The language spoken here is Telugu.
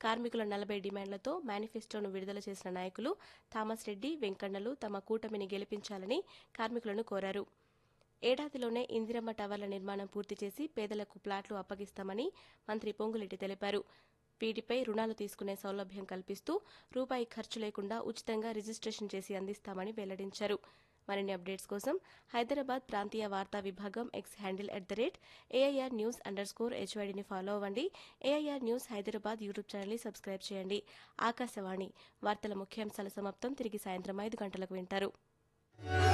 కార్మికుల నలభై డిమాండ్లతో మేనిఫెస్టోను విడుదల చేసిన నాయకులు థామస్ రెడ్డి వెంకన్నలు తమ కూటమిని గెలిపించాలని కార్మికులను కోరారు ఏడాదిలోనే ఇందిరమ్మ టవర్ల నిర్మాణం పూర్తి చేసి పేదలకు ప్లాట్లు అప్పగిస్తామని మంత్రి పొంగులెట్టి తెలిపారు వీటిపై రుణాలు తీసుకునే సౌలభ్యం కల్పిస్తూ రూపాయి ఖర్చు లేకుండా ఉచితంగా రిజిస్ట్రేషన్ చేసి అందిస్తామని వెల్లడించారు మరిన్ని అప్డేట్స్ కోసం హైదరాబాద్ ప్రాంతీయ వార్తా విభాగం X handle at the rate AIR news underscore స్కోర్ హెచ్వైడిని ఫాలో అవ్వండి ఏఐఆర్ న్యూస్ హైదరాబాద్ యూట్యూబ్ ఛానల్ని సబ్స్క్రైబ్ చేయండి ఆకాశవాణి వార్తల ముఖ్యాంశాల సమాప్తం తిరిగి సాయంత్రం ఐదు గంటలకు వింటారు